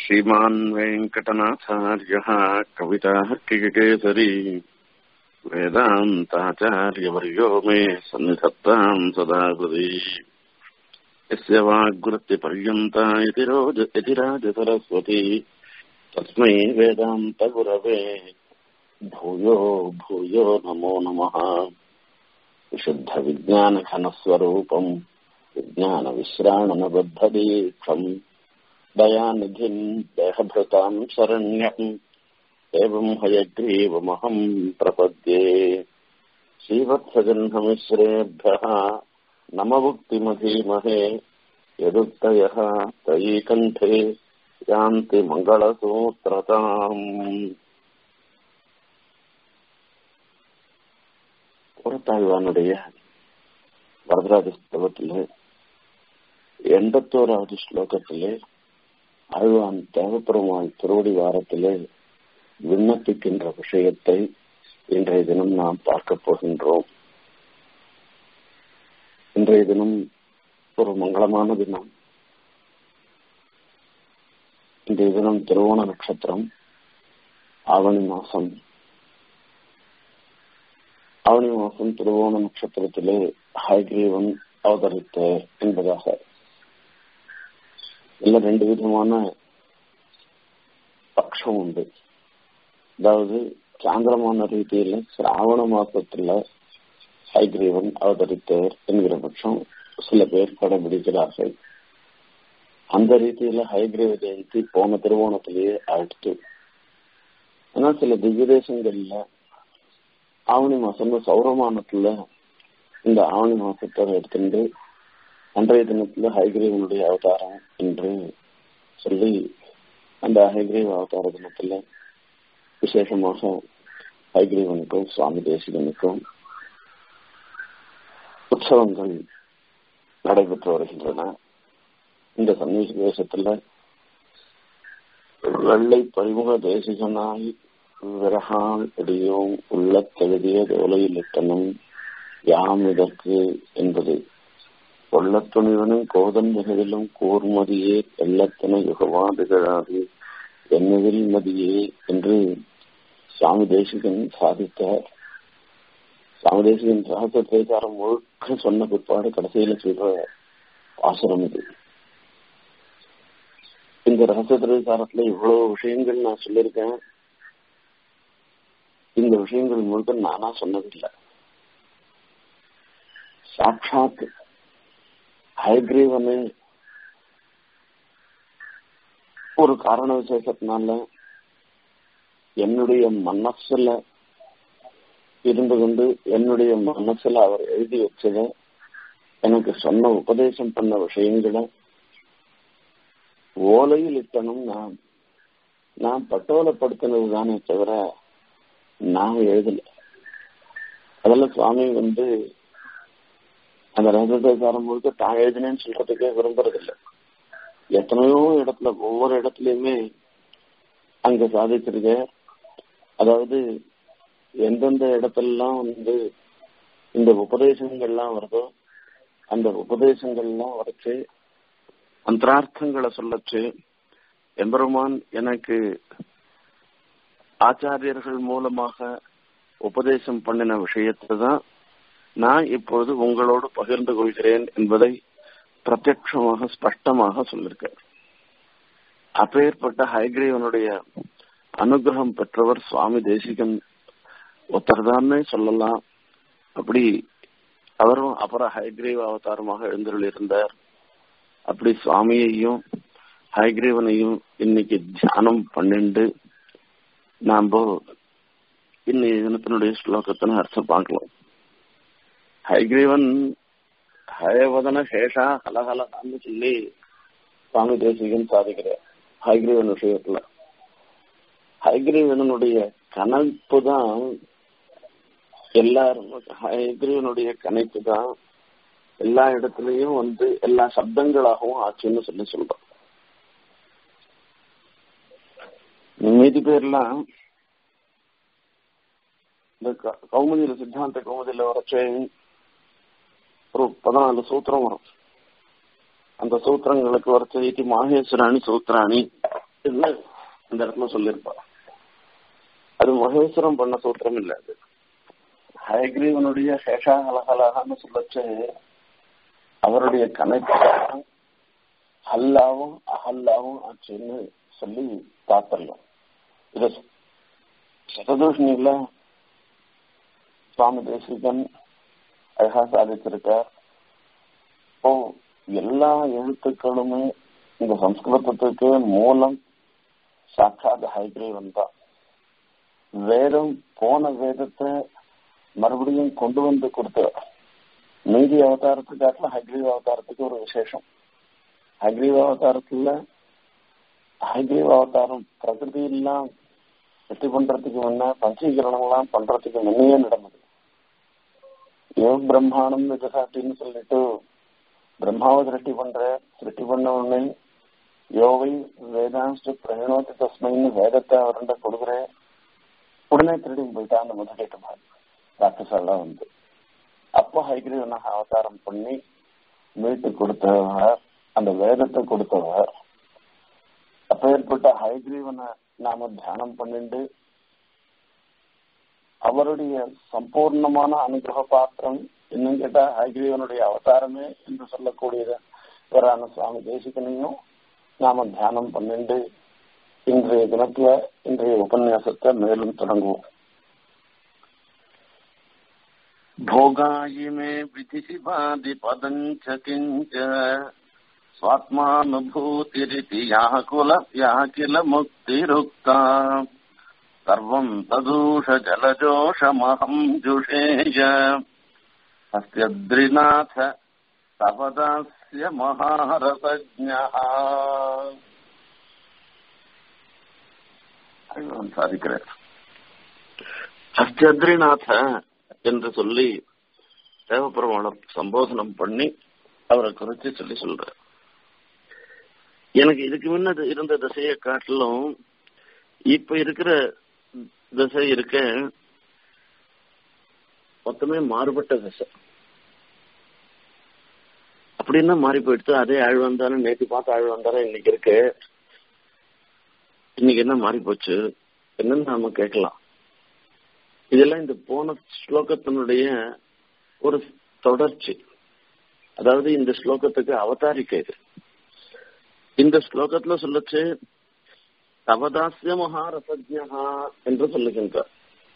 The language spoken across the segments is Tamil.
श्रीमान् वेङ्कटनाथार्यः कविताः किकेसरी वेदान्ताचार्यवर्यो मे सन्निधत्ताम् सदा हृदि यस्य वाग्वृत्तिपर्यन्ता इति रोज इति राजसरस्वती तस्मै वेदान्तगुरवे भूयो भूयो नमो नमः विशुद्धविज्ञानघनस्वरूपम् विज्ञानविश्राणनबद्धदीक्षम् दयानिधिम् देहभृताम् शरण्यम् एवम् हयग्रीवमहम् प्रपद्ये श्रीवत्सजह्नमिश्रेभ्यः नममुक्तिमधीमहे यदुक्तयः तयीकण्ठे यान्ति मङ्गलसूत्रताम् புறத்தாழ்வானுடைய வரதராஜ ஸ்தவத்திலே எண்பத்தோராவது ஸ்லோகத்திலே ஆழ்வான் தேவப்பெருமாள் திருவடி வாரத்திலே விண்ணப்பிக்கின்ற விஷயத்தை இன்றைய தினம் நாம் பார்க்க போகின்றோம் இன்றைய தினம் ஒரு மங்களமான தினம் இன்றைய தினம் திருவோண நட்சத்திரம் ஆவணி மாசம் ஆவணி மாசம் திருவோண நட்சத்திரத்திலே ஹைகிரீவன் அவதரித்த என்பதாக இல்ல ரெண்டு விதமான பட்சம் உண்டு அதாவது சாந்திரமான ரீதியில சிராவண மாசத்துல ஹைகிரீவன் அவதரித்தார் என்கிற பட்சம் சில பேர் கடைபிடிக்கிறார்கள் அந்த ரீதியில ஹைகிரீவ ஜெயந்தி போன திருவோணத்திலேயே ஆயிடுத்து ஆனா சில திவ்ய தேசங்கள்ல ஆவணி மாசம் சௌரமானத்துல இந்த ஆவணி மாசத்தை எடுத்துட்டு அன்றைய தினத்துல ஹைகிரீவனுடைய அவதாரம் என்று சொல்லி அந்த ஹைகிரீவ அவதார தினத்துல விசேஷமாக ஹைகிரீவனுக்கும் சுவாமி தேசிகனுக்கும் உற்சவங்கள் நடைபெற்று வருகின்றன இந்த சன்னிவேசத்துல வெள்ளை பரிமுக தேசிகனாய் விரகால் இடையோம் உள்ள தகுதிய தோலையிலிட்டனும் யாம் இதற்கு என்பது கொள்ளத்துணிவனும் கோதன் மிகவிலும் கூர்மதியே எள்ளத்தன யுகவாதிகளாது என்னதில் மதியே என்று சுவாமி தேசிகன் சாதித்தார் சுவாமி தேசிகன் ரகசிய பிரச்சாரம் முழுக்க சொன்ன பிற்பாடு கடைசியில சொல்ற ஆசிரம் இது இந்த ரகசிய பிரச்சாரத்துல இவ்வளவு விஷயங்கள் நான் சொல்லியிருக்கேன் இந்த விஷயங்கள் முழுக்க நானா சொன்னதில்லை சாட்சாத் ஹைகிரீவனு ஒரு காரண விசேஷத்தினால என்னுடைய மனசுல இருந்து கொண்டு என்னுடைய மனசுல அவர் எழுதி வச்சத எனக்கு சொன்ன உபதேசம் பண்ண விஷயங்களை ஓலையில் இட்டனும் நான் நான் பட்டோலப்படுத்தினது தானே தவிர நான் எழுதல அதெல்லாம் சுவாமி வந்து அந்த ரகசியக்காரம் முழுக்க தான் எழுதினேன்னு சொல்றதுக்கே விரும்புறதில்லை எத்தனையோ இடத்துல ஒவ்வொரு இடத்துலயுமே அங்க சாதிச்சிருக்க அதாவது எந்தெந்த இடத்துலலாம் வந்து இந்த உபதேசங்கள்லாம் வருதோ அந்த உபதேசங்கள்லாம் வரைச்சு அந்தரார்த்தங்களை சொல்லச்சு எம்பெருமான் எனக்கு ஆச்சாரியர்கள் மூலமாக உபதேசம் பண்ணின விஷயத்தை தான் நான் இப்பொழுது உங்களோடு பகிர்ந்து கொள்கிறேன் என்பதை பிரத்யட்சமாக ஸ்பஷ்டமாக சொல்லியிருக்கார் அப்பேற்பட்ட ஹைகிரீவனுடைய அனுகிரகம் பெற்றவர் சுவாமி தேசிகன் ஒருத்தர்தானே சொல்லலாம் அப்படி அவரும் அப்புறம் ஹைகிரீவ அவதாரமாக எழுந்தருள் இருந்தார் அப்படி சுவாமியையும் ஹைகிரீவனையும் இன்னைக்கு தியானம் பண்ணிண்டு நாம இன்னைய தினத்தினுடைய ஸ்லோகத்தின அர்த்தம் பார்க்கலாம் ஹைகிரீவன் ஹயவதன சேஷா ஹலஹலன்னு சொல்லி சுவாமி தேசிகன் சாதிக்கிறார் ஹைகிரீவன் விஷயத்துல ஹைகிரீவனுடைய கணப்பு தான் எல்லாரும் ஹைகிரீவனுடைய கணைப்பு தான் எல்லா இடத்துலயும் வந்து எல்லா சப்தங்களாகவும் ஆச்சுன்னு சொல்லி சொல்றோம் மீதி பேர்லாம் இந்த கௌமுதியில சித்தாந்த கௌமுதியில வரைச்சே ஒரு பதினாலு சூத்திரம் வரும் அந்த சூத்திரங்களுக்கு வரைச்ச இத்தி மாகேஸ்வராணி சூத்திராணி இதுல இந்த இடத்துல சொல்லியிருப்பா அது மகேஸ்வரம் பண்ண சூத்திரம் இல்ல அது ஹயக்ரீவனுடைய சேஷா அலகலகான்னு சொல்லச்சு அவருடைய கணக்கு ஹல்லாவும் அஹல்லாவும் ஆச்சுன்னு சொல்லி தாத்தரலாம் இது சததூஷணியில சுவாமி தேசிகன் அழகா சாதிச்சிருக்கார் இப்போ எல்லா எழுத்துக்களுமே இந்த சம்ஸ்கிருதத்துக்கு மூலம் சாட்சாத் ஹைகிரீவன் தான் வேதம் போன வேதத்தை மறுபடியும் கொண்டு வந்து கொடுத்தவர் மீதி அவதாரத்துக்காட்டில ஹைகிரீவ அவதாரத்துக்கு ஒரு விசேஷம் ஹைகிரீவ அவதாரத்துல ஹைகிரீவ அவதாரம் பிரகிருதி எல்லாம் வெற்றி பண்றதுக்கு முன்ன பஞ்சீகரணம்லாம் பண்றதுக்கு முன்னையே நடந்தது யோக பிரம்மாணம் விஜசாட்டின்னு சொல்லிட்டு பிரம்மாவை சிருஷ்டி பண்ற சிருஷ்டி பண்ண உடனே யோவை வேதாಂಶ பிரகணோத்தி தஸ்மைன்னு வேதத்தை அவர்கிட்ட கொடுக்குறேன் உடனே திருடி போயிட்டா அந்த முதலீட்டு மாதிரி ராட்சசெல்லாம் வந்து அப்போ ஹைகிரீவனாக அவதாரம் பண்ணி மீட்டு கொடுத்தவர் அந்த வேதத்தை கொடுத்தவர் அப்ப ஏற்பட்ட ஹைகிரீவனை நாம தியானம் பண்ணிட்டு அவருடைய சம்பூர்ணமான அனுகிரக பாத்திரம் இன்னும் கேட்டா ஹைகிரீவனுடைய அவதாரமே என்று சொல்லக்கூடியவரான சுவாமி தேசிகனையும் நாம தியானம் பண்ணிட்டு இன்றைய தினத்துல இன்றைய உபன்யாசத்தை மேலும் தொடங்குவோம் भोगायि मे विधिशिवादिपदम् च किञ्च स्वात्मानुभूतिरिति याः कुल याः किल मुक्तिरुक्ता सर्वम् तदूषजलजोषमहम् जुषेय अस्त्यद्रिनाथ तपदास्य महारसज्ञः சாதிக்கிறார் அஸ்தியத்ரிநாத என்று சொல்லி தேவப்பெருமாளர் சம்போதனம் பண்ணி அவரை குறித்து சொல்லி சொல்ற எனக்கு இதுக்கு முன்னது இருந்த திசையை காட்டிலும் இப்ப இருக்கிற திசை இருக்க மொத்தமே மாறுபட்ட திசை அப்படின்னா மாறி போயிடுச்சு அதே ஆழ் வந்தாலும் நேற்று பார்த்து ஆழ் வந்தாலும் இன்னைக்கு இருக்கு இன்னைக்கு என்ன மாறி போச்சு என்னன்னு நாம கேட்கலாம் இதெல்லாம் இந்த போன ஸ்லோகத்தினுடைய ஒரு தொடர்ச்சி அதாவது இந்த ஸ்லோகத்துக்கு அவதாரிக்கை இது இந்த ஸ்லோகத்துல சொல்லச்சு தவதாசிய மகாரசஜா என்று சொல்லுகின்றார்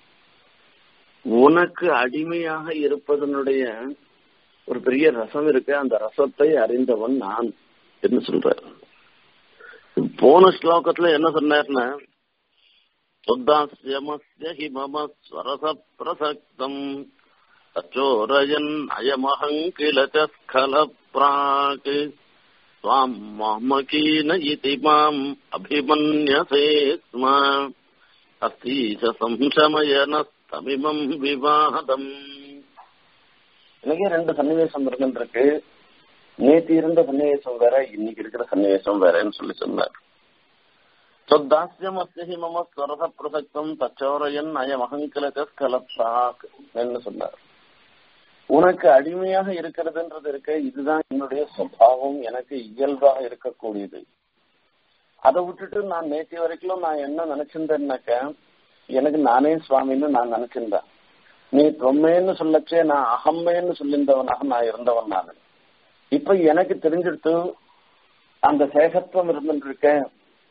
உனக்கு அடிமையாக இருப்பதனுடைய ஒரு பெரிய ரசம் இருக்கு அந்த ரசத்தை அறிந்தவன் நான் என்று சொல்றார் போன ஸ்லோகத்துல என்ன சொன்னார்னா சுத்தாசியமஸ்ய ஹி மம ஸ்வரச பிரசக்தம் தச்சோரயன் அயமஹங்கில ஸ்கல பிராக் ஸ்வாம் மமகீன இதி மாம் அபிமன்யசே ஸ்ம அஸ்தீச சம்சமயனஸ்தமிமம் விவாதம் எனக்கே ரெண்டு சன்னிவேசம் இருக்கின்றிருக்கு நேற்று இருந்த சன்னிவேசம் வேற இன்னைக்கு இருக்கிற சன்னிவேசம் வேறன்னு சொல்லி சொன்னார் சொத்தாசியம் அஸ்தி மம ஸ்வரச பிரசக்தம் தச்சோரையன் அயமகங்கிலக ஸ்கலப்ராக் என்று சொன்னார் உனக்கு அடிமையாக இருக்கிறதுன்றது இருக்க இதுதான் என்னுடைய சுவாவம் எனக்கு இயல்பாக இருக்கக்கூடியது அதை விட்டுட்டு நான் நேற்று வரைக்கும் நான் என்ன நினைச்சிருந்தேன்னாக்க எனக்கு நானே சுவாமின்னு நான் நினைச்சிருந்தேன் நீ தொம்மேன்னு சொல்லச்சே நான் அகம்மேன்னு சொல்லியிருந்தவனாக நான் இருந்தவன் நான் இப்ப எனக்கு தெரிஞ்சிடுத்து அந்த சேகத்துவம் இருந்துருக்கேன்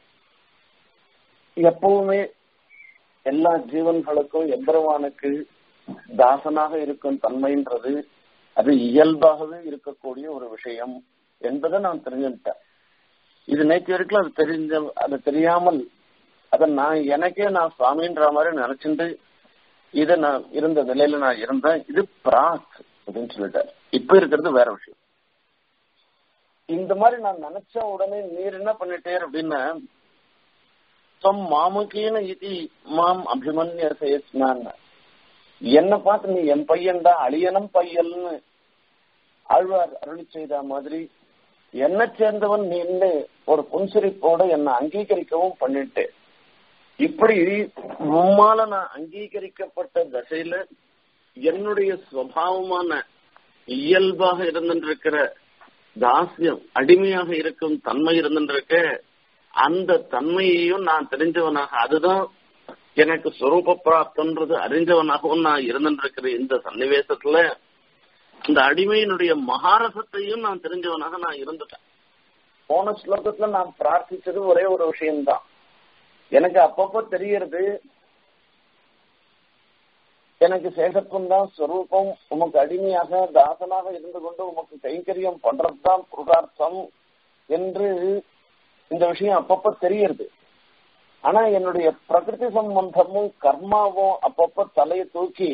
எப்பவுமே எல்லா ஜீவன்களுக்கும் எம்பெருமானுக்கு தாசனாக இருக்கும் தன்மைன்றது அது இயல்பாகவே இருக்கக்கூடிய ஒரு விஷயம் என்பதை நான் தெரிஞ்சுட்டேன் இது நேற்று வரைக்கும் அது தெரிஞ்ச அது தெரியாமல் அத நான் எனக்கே நான் சுவாமின்ற மாதிரி நினைச்சிட்டு இத நான் இருந்த நிலையில நான் இருந்தேன் இது பிராக் அப்படின்னு சொல்லிட்டேன் இப்ப இருக்கிறது வேற விஷயம் இந்த மாதிரி நான் நினைச்ச உடனே நீர் என்ன பண்ணிட்டே அப்படின்னா தொம் மாமுக்கீன இது மாம் அபிமன்ய சேஸ்னான் என்ன பார்த்து நீ என் பையன்டா அழியனம் பையல்னு ஆழ்வார் அருளி செய்த மாதிரி என்ன சேர்ந்தவன் நின்று ஒரு புன்சிரிப்போட என்னை அங்கீகரிக்கவும் பண்ணிட்டு இப்படி உம்மால நான் அங்கீகரிக்கப்பட்ட தசையில என்னுடைய சுவாவமான இயல்பாக இருந்திருக்கிற தாசியம் அடிமையாக இருக்கும் தன்மை இருந்திருக்க அந்த தன்மையையும் நான் தெரிஞ்சவனாக அதுதான் எனக்கு சொரூப பிராப்தன்றது அறிஞ்சவனாகவும் நான் இருந்துருக்கிற இந்த சன்னிவேசத்துல இந்த அடிமையினுடைய மகாரசத்தையும் நான் தெரிஞ்சவனாக நான் இருந்துட்டேன் போன ஸ்லோகத்துல நான் பிரார்த்திச்சது ஒரே ஒரு விஷயம்தான் எனக்கு அப்பப்போ தெரியறது எனக்கு சேஷத்துவம் தான் ஸ்வரூபம் உமக்கு அடிமையாக தாசனாக இருந்து கொண்டு உமக்கு கைங்கரியம் பண்றதுதான் புருஷார்த்தம் என்று இந்த விஷயம் அப்பப்ப தெரியறது ஆனா என்னுடைய பிரகிருதி சம்பந்தமும் கர்மாவும் அப்பப்ப தலையை தூக்கி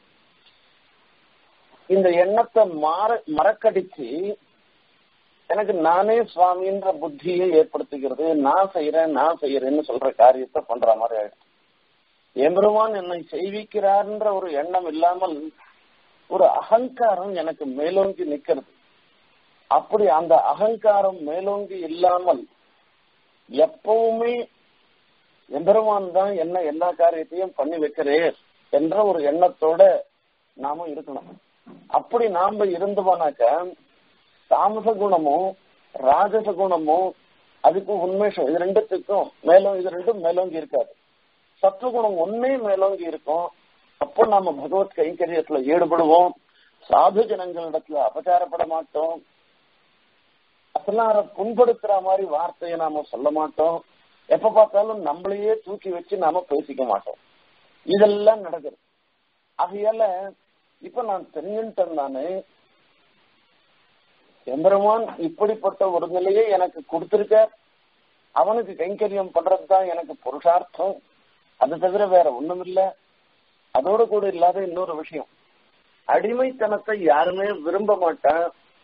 இந்த எண்ணத்தை மாற மறக்கடிச்சு எனக்கு நானே சுவாமின்ற புத்தியை ஏற்படுத்திக்கிறது நான் செய்யறேன் நான் செய்யறேன்னு சொல்ற காரியத்தை பண்ற மாதிரி ஆயிடுச்சு எம்பெருமான் என்னை செய்விக்கிறார்ன்ற ஒரு எண்ணம் இல்லாமல் ஒரு அகங்காரம் எனக்கு மேலோங்கி நிக்கிறது அப்படி அந்த அகங்காரம் மேலோங்கி இல்லாமல் எப்பவுமே எம்பெருமான் தான் என்ன எல்லா காரியத்தையும் பண்ணி வைக்கிறேன் என்ற ஒரு எண்ணத்தோட நாம இருக்கணும் அப்படி நாம இருந்தோம்னாக்க தாமச குணமும் ராஜச குணமும் அதுக்கு உண்மேஷம் இது ரெண்டுத்துக்கும் மேலும் இது ரெண்டும் மேலோங்கி இருக்காது சத்துவகுணம் ஒன்னே மேலோங்கி இருக்கும் அப்போ நாம பகவத் கைங்கரியத்துல ஈடுபடுவோம் சாது ஜனங்களிடத்துல அபச்சாரப்பட மாட்டோம் அசலார புண்படுத்துற மாதிரி வார்த்தையை நாம சொல்ல மாட்டோம் எப்ப பார்த்தாலும் நம்மளையே தூக்கி வச்சு நாம பேசிக்க மாட்டோம் இதெல்லாம் நடக்குது ஆகையால இப்ப நான் தெரிஞ்சுட்டேன் நானு எம்பெருமான் இப்படிப்பட்ட ஒரு நிலையை எனக்கு கொடுத்திருக்க அவனுக்கு கைங்கரியம் பண்றதுதான் எனக்கு புருஷார்த்தம் அது தவிர வேற ஒண்ணும் இல்ல அதோட கூட இல்லாத இன்னொரு விஷயம் அடிமைத்தனத்தை யாருமே விரும்ப மாட்டான்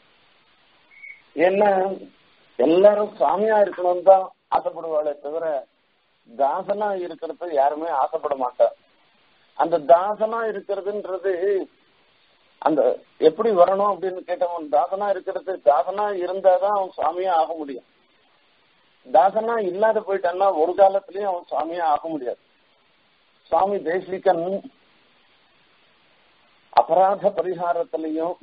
ஏன்னா எல்லாரும் சாமியா இருக்கணும் தான் ஆசைப்படுவாளே தவிர தாசனா இருக்கிறது யாருமே ஆசைப்பட மாட்டான் அந்த தாசனா இருக்கிறதுன்றது அந்த எப்படி வரணும் அப்படின்னு கேட்டவன் தாசனா இருக்கிறது தாசனா இருந்தாதான் அவன் சுவாமியா ஆக முடியும் தாசனா இல்லாத போயிட்டான்னா ஒரு காலத்திலயும் அவன் சுவாமியா ஆக முடியாது சுவாமி தேசிகன் அபராத பரிகாரத்திலையும்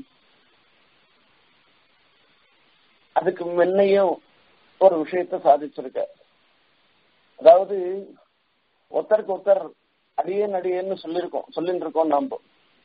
அதுக்கு முன்னையும் ஒரு விஷயத்த சாதிச்சிருக்க அதாவது ஒருத்தருக்கு ஒருத்தர் அடியேன் அடியேன்னு சொல்லிருக்கோம் சொல்லிட்டு இருக்கோம் நாம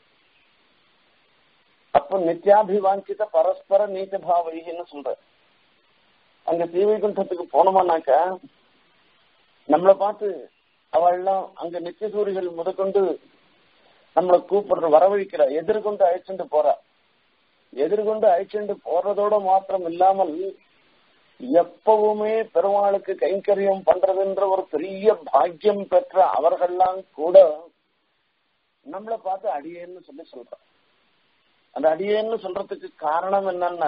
அப்போ நித்யாபிவாஞ்சித பரஸ்பர நீச்ச பாவைன்னு சொல்ற அங்க ஸ்ரீவைகுண்டத்துக்கு போனோமானாக்க நம்மளை பார்த்து அவள்லாம் அங்க நித்திய சூரிகள் முதற்கொண்டு நம்மளை கூப்பிடுற வரவழைக்கிற எதிர்கொண்டு அழைச்சுட்டு போறா எதிர்கொண்டு அழைச்சுட்டு போறதோட மாத்திரம் இல்லாமல் எப்பவுமே பெருமாளுக்கு கைங்கரியம் பண்றதுன்ற ஒரு பெரிய பாக்கியம் பெற்ற அவர்கள்லாம் கூட நம்மளை பார்த்து அடியேன்னு சொல்லி சொல்றான் அந்த அடியேன்னு சொல்றதுக்கு காரணம் என்னன்னா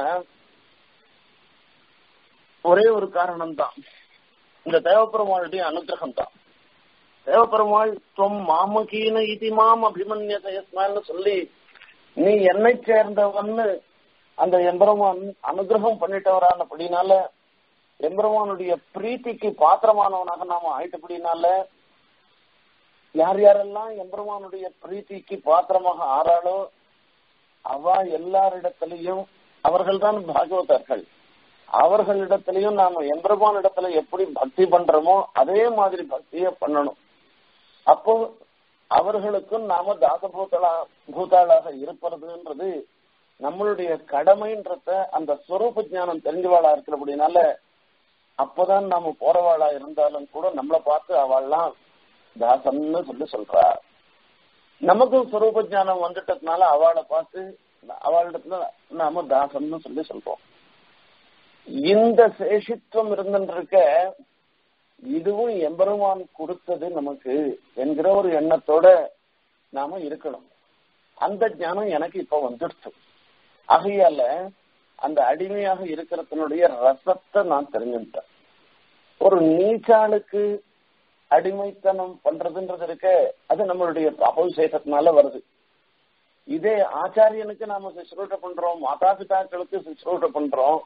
ஒரே ஒரு காரணம் தான் இந்த தேவப்பெருமாளுடைய அனுகிரகம் தான் தேவப்பெருமாள் தொம் மாமகீன இதி மாம் அபிமன்ய சயஸ்மான்னு சொல்லி நீ என்னை சேர்ந்தவன்னு அந்த எம்பெருமான் அனுகிரகம் பண்ணிட்டவரானபடினால எம்பெருமானுடைய பிரீத்திக்கு பாத்திரமானவனாக நாம ஆயிட்டபடினால யார் யாரெல்லாம் எம்பெருமானுடைய பிரீத்திக்கு பாத்திரமாக ஆறாளோ அவ எல்லாரிடத்திலையும் அவர்கள்தான் பாகவதர்கள் அவர்களிடத்திலையும் நாம எம்பெருமான் இடத்துல எப்படி பக்தி பண்றோமோ அதே மாதிரி பக்திய பண்ணணும் அப்போ அவர்களுக்கும் நாம தாசபூத்தலா பூத்தாளாக இருப்பதுன்றது நம்மளுடைய கடமைன்றத அந்த ஸ்வரூப ஜானம் தெரிஞ்சவாளா இருக்கிறபடினால அப்பதான் நாம போறவாளா இருந்தாலும் கூட நம்மளை பார்த்து அவள்லாம் தாசன்னு சொல்லி சொல்றா நமக்கும் ஸ்வரூப ஜானம் வந்துட்டதுனால அவளை பார்த்து அவளிடத்துல நாம தாசன்னு சொல்லி சொல்றோம் இந்த சேஷித்துவம் இருந்துருக்க இதுவும் எம்பெருமான் கொடுத்தது நமக்கு என்கிற ஒரு எண்ணத்தோட நாம இருக்கணும் அந்த ஞானம் எனக்கு இப்ப வந்துடுச்சு ஆகையால அந்த அடிமையாக இருக்கிறதுனுடைய ரசத்தை நான் தெரிஞ்சுட்டேன் ஒரு நீச்சாளுக்கு அடிமைத்தனம் பண்றதுன்றது இருக்க அது நம்மளுடைய அபவிசேஷத்தினால வருது இதே ஆச்சாரியனுக்கு நாம சுசுரூஷ பண்றோம் மாதா பிதாக்களுக்கு சுசுரூஷ பண்றோம்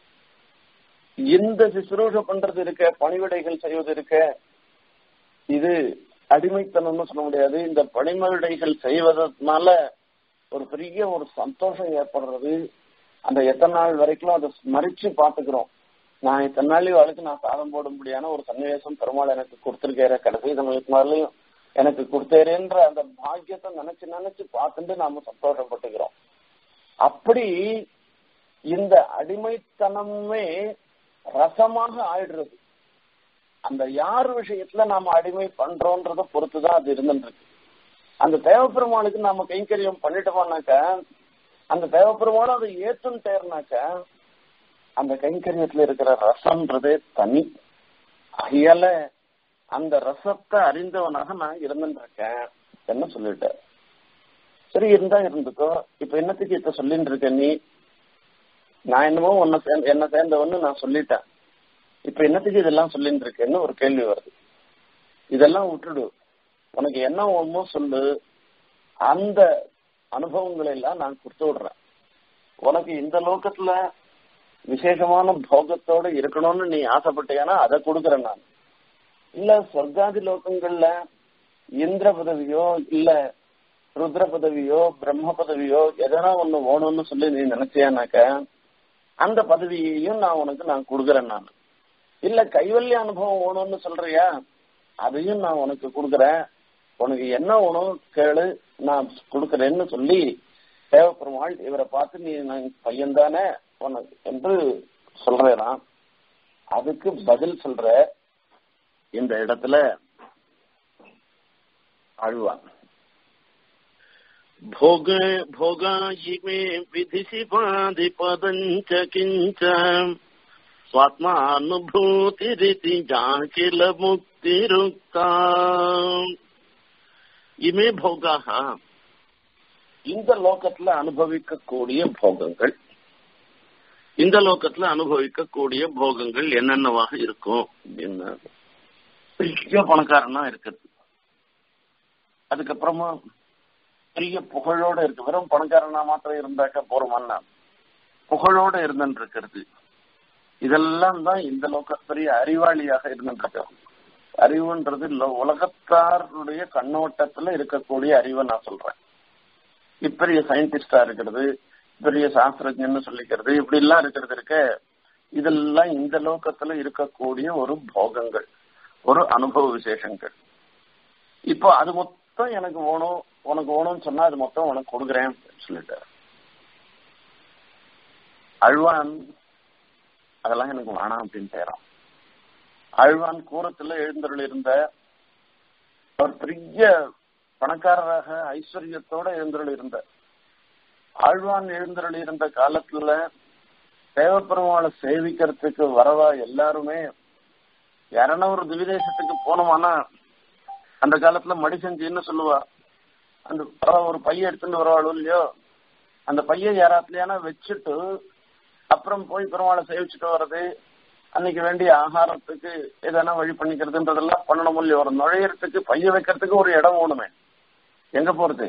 இந்த சுசுரூஷ பண்றது இருக்க பணிவிடைகள் செய்வது இருக்க இது அடிமைத்தனம்னு சொல்ல முடியாது இந்த பணிவிடைகள் செய்வதனால ஒரு பெரிய ஒரு சந்தோஷம் ஏற்படுறது அந்த எத்தனை நாள் வரைக்கும் அதை ஸ்மரிச்சு பாத்துக்கிறோம் நான் இத்தனை நாள் அவளுக்கு நான் சாதம் போடும்படியான ஒரு சன்னிவேசம் பெருமாள் எனக்கு கொடுத்திருக்கிற கடைசி சமயத்து மாதிரிலையும் எனக்கு கொடுத்தேரேன்ற அந்த பாக்கியத்தை நினைச்சு நினைச்சு பார்த்துட்டு நாம சந்தோஷப்பட்டுக்கிறோம் அப்படி இந்த அடிமைத்தனமே ரசமாக ஆயிடுறது அந்த யார் விஷயத்துல நாம அடிமை பண்றோன்றத பொறுத்துதான் அது இருந்துருக்கு அந்த தேவப்பெருமாளுக்கு நாம கைங்கரியம் பண்ணிட்டோம்னாக்க அந்த தேவப்பெருமாளும் அதை ஏற்றும் தேர்னாக்க அந்த கைங்கரியத்துல இருக்கிற ரசம்ன்றதே தனி அயல அந்த ரசத்தை அறிந்தவனாக நான் இருந்துருக்கேன் என்ன சொல்லிட்டேன் சரி இருந்தா இருந்துக்கோ இப்ப என்னத்துக்கு இப்ப சொல்லிட்டு இருக்க நீ நான் என்னமோ உன்னை என்ன சேர்ந்தவன்னு நான் சொல்லிட்டேன் இப்ப என்னத்துக்கு இதெல்லாம் சொல்லிட்டு இருக்கேன்னு ஒரு கேள்வி வருது இதெல்லாம் விட்டுடு உனக்கு என்ன ஒண்ணுமோ சொல்லு அந்த அனுபவங்களை எல்லாம் நான் கொடுத்து விடுறேன் உனக்கு இந்த லோகத்துல விசேஷமான போகத்தோட இருக்கணும்னு நீ ஆசைப்பட்டியானா அதை கொடுக்குறேன் நான் இல்ல சொர்க்காதி லோகங்கள்ல இந்திர பதவியோ இல்ல ருத்ர பதவியோ பிரம்ம பதவியோ எதனா ஒண்ணு வேணும்னு சொல்லி நீ நினைச்சியானாக்க அந்த பதவியையும் நான் உனக்கு நான் கொடுக்குறேன் நான் இல்ல கைவல்ய அனுபவம் வேணும்னு சொல்றியா அதையும் நான் உனக்கு கொடுக்குறேன் உனக்கு என்ன வேணும் கேளு நான் கொடுக்குறேன்னு சொல்லி தேவப்பெருமாள் இவரை பார்த்து நீ நான் பையன் தானே உனக்கு என்று சொல்றேனா அதுக்கு பதில் சொல்ற இந்த இடத்துல ஆழ்வான் भोग भोगायि मे विधिषि पादिपदञ्च किञ्च स्वात्मानुभूतिरिति जाकिल मुक्तिरुक्ता இமே போகாக இந்த லோகத்துல அனுபவிக்கக்கூடிய போகங்கள் இந்த லோகத்துல அனுபவிக்கக்கூடிய போகங்கள் என்னென்னவாக இருக்கும் அப்படின்னு பெரிய பணக்காரனா இருக்குது அதுக்கப்புறமா பெரிய புகழோட இருக்கு வெறும் பணக்காரனா மாத்திரம் இருந்தாக்க போறோமான்னா புகழோட இருந்துட்டு இருக்கிறது இதெல்லாம் தான் இந்த லோக பெரிய அறிவாளியாக இருந்துட்டு இருக்கிறது அறிவுன்றது உலகத்தாருடைய கண்ணோட்டத்துல இருக்கக்கூடிய அறிவை நான் சொல்றேன் இப்பெரிய சயின்டிஸ்டா இருக்கிறது பெரிய சாஸ்திரஜன்னு சொல்லிக்கிறது இப்படி எல்லாம் இருக்கிறது இருக்க இதெல்லாம் இந்த லோகத்துல இருக்கக்கூடிய ஒரு போகங்கள் ஒரு அனுபவ விசேஷங்கள் இப்போ அது மொத்தம் எனக்கு வேணும் உனக்கு வேணும்னு சொன்னா அது மொத்தம் உனக்கு கொடுக்குறேன் சொல்லிட்டாரு அழ்வான் அதெல்லாம் எனக்கு வேணாம் அப்படின்னு பேரான் அழ்வான் கூரத்துல எழுந்தருள் இருந்த ஒரு பெரிய பணக்காரராக ஐஸ்வர்யத்தோட எழுந்தருள் இருந்த ஆழ்வான் எழுந்தருள் இருந்த காலத்துல தேவப்பெருமாளை சேவிக்கிறதுக்கு வரவா எல்லாருமே யாரனா ஒரு திவிதேசத்துக்கு போனோமானா அந்த காலத்துல மடி செஞ்சுன்னு சொல்லுவா அந்த ஒரு பைய எடுத்துட்டு வரவாளோ இல்லையோ அந்த பைய யாராத்துலயானா வச்சுட்டு அப்புறம் போய் பெருமாளை சேவிச்சுட்டு வர்றது அன்னைக்கு வேண்டிய ஆகாரத்துக்கு எதனா வழி பண்ணிக்கிறதுன்றதெல்லாம் பண்ணணும் இல்லையோ ஒரு நுழையறதுக்கு பைய வைக்கிறதுக்கு ஒரு இடம் வேணுமே எங்க போறது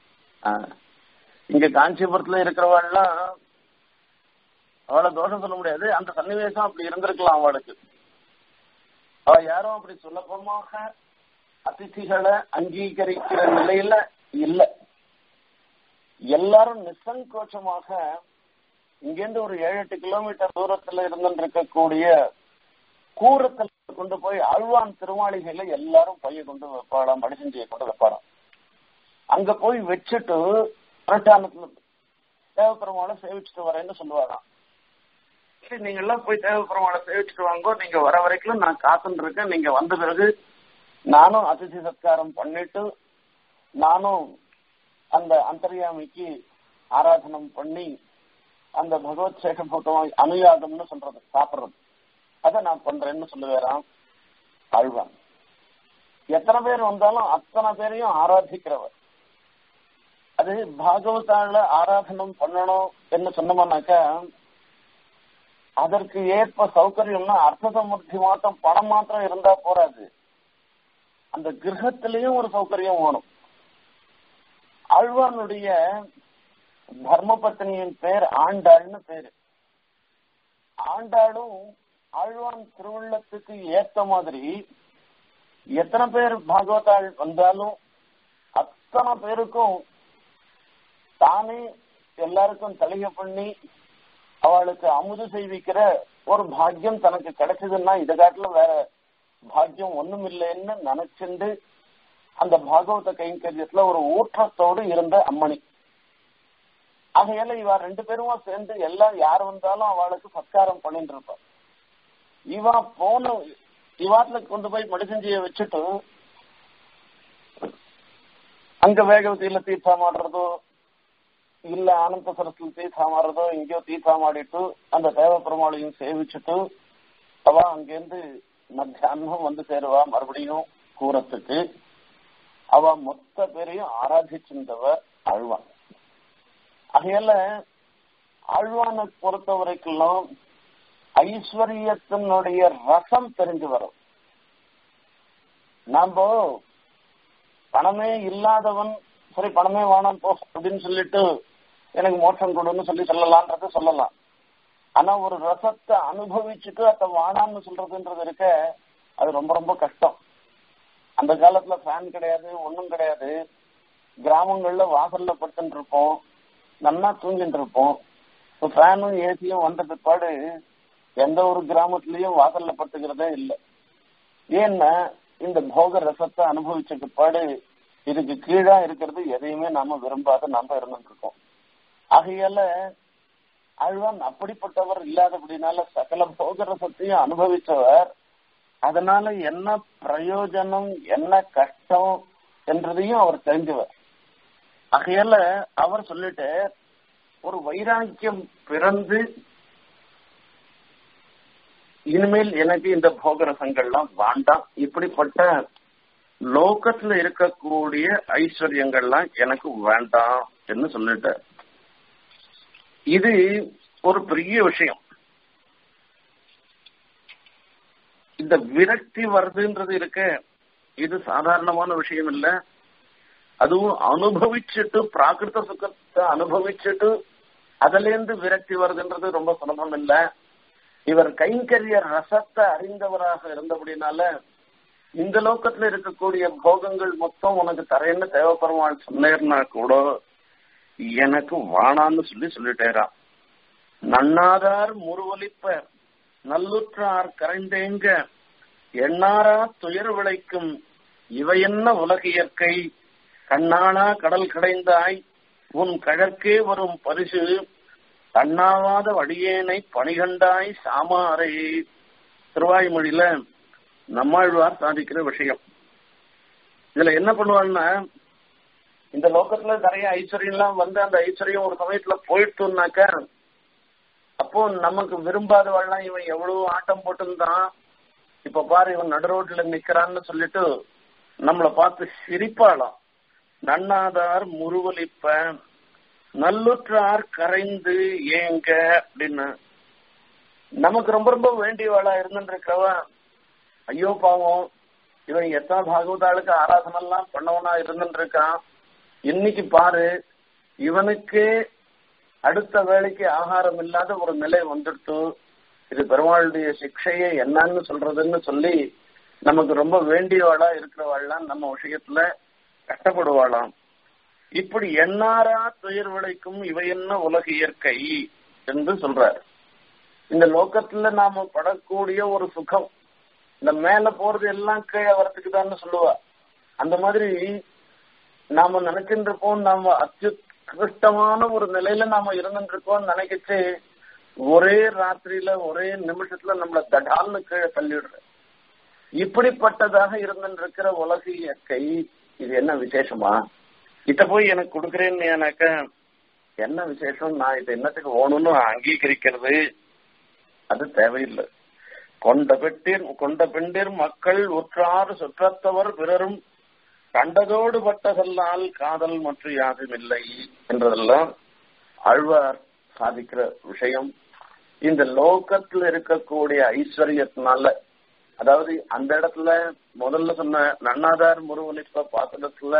இங்க காஞ்சிபுரத்துல இருக்கிறவாள்லாம் அவளை தோஷம் சொல்ல முடியாது அந்த சன்னிவேசம் அப்படி இருந்திருக்கலாம் அவளுக்கு அவ யாரும் அப்படி சுலபமாக அதிதிகளை அங்கீகரிக்கிற நிலையில இல்ல எல்லாரும் நிசங்கோச்சமாக இங்கேருந்து ஒரு ஏழு எட்டு கிலோமீட்டர் தூரத்துல இருந்து இருக்கக்கூடிய கூரத்துல கொண்டு போய் அழ்வான் திருமாளிகையில எல்லாரும் பைய கொண்டு வைப்பாளாம் படிசஞ்சியை கொண்டு வைப்பாராம் அங்க போய் வச்சுட்டு பிரச்சாரத்துல தேவப்பெருமாளை சேவிச்சுட்டு வரேன்னு சொல்லுவாராம் சரி நீங்க எல்லாம் போய் தேவப்பெருமாளை சேவிச்சுட்டு வாங்கோ நீங்க வர வரைக்கும் நான் காத்துட்டு இருக்கேன் நீங்க வந்த பிறகு நானும் அதிதி சத்காரம் பண்ணிட்டு நானும் அந்த அந்தர்யாமிக்கு ஆராதனம் பண்ணி அந்த பகவத் சேஷபூதம் அனுயாகம்னு சொல்றது சாப்பிடுறது அதை நான் பண்றேன்னு சொல்லுவேறான் ஆழ்வான் எத்தனை பேர் வந்தாலும் அத்தனை பேரையும் ஆராதிக்கிறவர் அது பாகவதால ஆராதனம் பண்ணணும் என்ன சொன்னோம்னாக்கா அதற்கு ஏற்ப சௌகரியம்னா அர்த்த சமுர்த்தி மாத்திரம் பணம் மாத்திரம் இருந்தா போறாது அந்த கிரகத்திலையும் ஒரு சௌகரியம் வேணும் ஆழ்வானுடைய தர்மபத்னியின் பேர் ஆண்டாள்னு பேரு ஆண்டாளும் ஆழ்வான் திருவுள்ளத்துக்கு ஏத்த மாதிரி எத்தனை பேர் பாகவதாள் வந்தாலும் அத்தனை பேருக்கும் தானே எல்லாருக்கும் தலிகை பண்ணி அவளுக்கு அமுது செய்விக்கிற ஒரு பாக்கியம் தனக்கு கிடைச்சதுன்னா இதை காட்டுல வேற பாக்கியம் ஒண்ணும் இல்லைன்னு நினைச்சுண்டு அந்த பாகவத கைங்கரியத்துல ஒரு ஊற்றத்தோடு இருந்த அம்மணி ஆகையால இவ ரெண்டு பேரும் சேர்ந்து எல்லாம் யார் வந்தாலும் அவளுக்கு சத்காரம் பண்ணிட்டு இருப்பார் இவா போன இவாத்துல கொண்டு போய் மடிசஞ்சிய வச்சுட்டு அங்க வேகவதியில தீர்த்தம் ஆடுறதோ இல்ல ஆனந்த சரஸ்ல தீர்த்தம் ஆடுறதோ எங்கேயோ தீர்த்தம் ஆடிட்டு அந்த தேவ பெருமாளையும் சேவிச்சுட்டு அவ அங்கிருந்து மத்தியானம் வந்து சேருவா மறுபடியும் கூறத்துக்கு அவ மொத்த பேரையும் ஆராதிச்சிருந்தவர் ஆழ்வான் ஆகையால ஆழ்வானை பொறுத்த வரைக்கும் ஐஸ்வர்யத்தினுடைய ரசம் தெரிஞ்சு வரும் நாம பணமே இல்லாதவன் சரி பணமே வேணாம் போ அப்படின்னு சொல்லிட்டு எனக்கு மோட்சம் கொடுன்னு சொல்லி சொல்லலான்றத சொல்லலாம் ஆனா ஒரு ரசத்தை அனுபவிச்சுட்டு அதை வானான்னு சொல்றதுன்றது இருக்க அது ரொம்ப ரொம்ப கஷ்டம் அந்த காலத்துல ஃபேன் கிடையாது ஒண்ணும் கிடையாது கிராமங்கள்ல வாசல்ல படுத்துட்டு இருப்போம் நல்லா தூங்கிட்டு இருப்போம் இப்போ ஃபேனும் ஏசியும் வந்த பிற்பாடு எந்த ஒரு கிராமத்திலயும் வாசல்ல படுத்துக்கிறதே இல்லை ஏன்னா இந்த போக ரசத்தை அனுபவிச்ச பிற்பாடு இதுக்கு கீழா இருக்கிறது எதையுமே நாம விரும்பாத நாம இருந்துட்டு இருக்கோம் ஆகையால ஆழ்வான் அப்படிப்பட்டவர் இல்லாதபடினால சகல போக ரசத்தையும் அனுபவிச்சவர் அதனால என்ன பிரயோஜனம் என்ன கஷ்டம் என்றதையும் அவர் தெரிஞ்சவர் ஆகையால அவர் சொல்லிட்டு ஒரு வைராக்கியம் பிறந்து இனிமேல் எனக்கு இந்த போகரசங்கள்லாம் வேண்டாம் இப்படிப்பட்ட லோகத்துல இருக்கக்கூடிய ஐஸ்வர்யங்கள்லாம் எனக்கு வேண்டாம் என்று சொல்லிட்டார் இது ஒரு பெரிய விஷயம் இந்த விரக்தி வருதுன்றது இருக்க இது சாதாரணமான விஷயம் இல்ல அதுவும் அனுபவிச்சுட்டு பிராகிருத சுகத்தை அனுபவிச்சுட்டு அதுல இருந்து விரக்தி வருதுன்றது ரொம்ப சுலபம் இல்ல இவர் கைங்கரிய ரசத்தை அறிந்தவராக இருந்தபடினால இந்த லோக்கத்துல இருக்கக்கூடிய போகங்கள் மொத்தம் உனக்கு தரேன்னு தேவைப்பெருமாள் சொன்னேர்னா கூட எனக்கு வானான்னு சொல்லி சொல்லிட்டேரான் நன்னாதார் முருவலிப்ப நல்லுற்றார் கரைந்தேங்க எண்ணாரா துயர் விளைக்கும் இவை என்ன உலக இயற்கை கண்ணானா கடல் கடைந்தாய் உன் கழற்கே வரும் பரிசு கண்ணாவாத வடியேனை பணிகண்டாய் சாமாரே திருவாய்மொழியில நம்மாழ்வார் சாதிக்கிற விஷயம் இதுல என்ன பண்ணுவாங்கன்னா இந்த லோகத்துல நிறைய ஐஸ்வர்யம்லாம் வந்து அந்த ஐஸ்வர்யம் ஒரு சமயத்துல போயிட்டுனாக்க அப்போ நமக்கு விரும்பாதவள்லாம் இவன் எவ்வளவு ஆட்டம் போட்டுந்தான் இப்ப பாரு இவன் நடு ரோட்ல நிக்கிறான்னு சொல்லிட்டு நம்மளை பார்த்து சிரிப்பாளாம் நன்னாதார் முருவலிப்ப நல்லுற்றார் கரைந்து ஏங்க அப்படின்னு நமக்கு ரொம்ப ரொம்ப வேண்டியவாளா இருந்துட்டு இருக்கிறவ ஐயோ பாவம் இவன் எத்தனை பாகவதாளுக்கு ஆராதனை எல்லாம் பண்ணவனா இருந்துட்டு இருக்கான் இன்னைக்கு பாரு இவனுக்கே அடுத்த வேலைக்கு ஆகாரம் இல்லாத ஒரு நிலை வந்துடுத்து இது பெருமாளுடைய சிக்ஷையை என்னன்னு சொல்றதுன்னு சொல்லி நமக்கு ரொம்ப வேண்டியவாளா இருக்கிறவாள்லாம் நம்ம விஷயத்துல கஷ்டப்படுவாளாம் இப்படி எண்ணாரா துயர் விளைக்கும் இவை என்ன உலக இயற்கை என்று சொல்றார் இந்த லோக்கத்துல நாம படக்கூடிய ஒரு சுகம் இந்த மேல போறது எல்லாம் கீழே வரத்துக்கு சொல்லுவா அந்த மாதிரி நாம நினைச்சுட்டு இருப்போம் நாம அத்யுத்கிருஷ்டமான ஒரு நிலையில நாம இருந்துட்டு இருக்கோம் நினைக்கிச்சு ஒரே ராத்திரியில ஒரே நிமிஷத்துல நம்மள தடால்னு கீழே தள்ளிடுற இப்படிப்பட்டதாக இருந்துட்டு இருக்கிற உலக இயற்கை இது என்ன விசேஷமா இத போய் எனக்கு கொடுக்குறேன்னு எனக்கு என்ன விசேஷம் நான் இது என்னத்துக்கு ஓணும்னு அங்கீகரிக்கிறது அது தேவையில்லை கொண்ட பெட்டிர் கொண்ட பெண்டிர் மக்கள் உற்றாறு சுற்றத்தவர் பிறரும் கண்டதோடு பட்டதல்லால் காதல் மற்றும் யாரும் இல்லை என்றதெல்லாம் ஆழ்வார் சாதிக்கிற விஷயம் இந்த லோகத்துல இருக்கக்கூடிய ஐஸ்வர்யத்தினால அதாவது அந்த இடத்துல முதல்ல சொன்ன நன்னாதார் முருகனிப்ப பாத்திரத்துல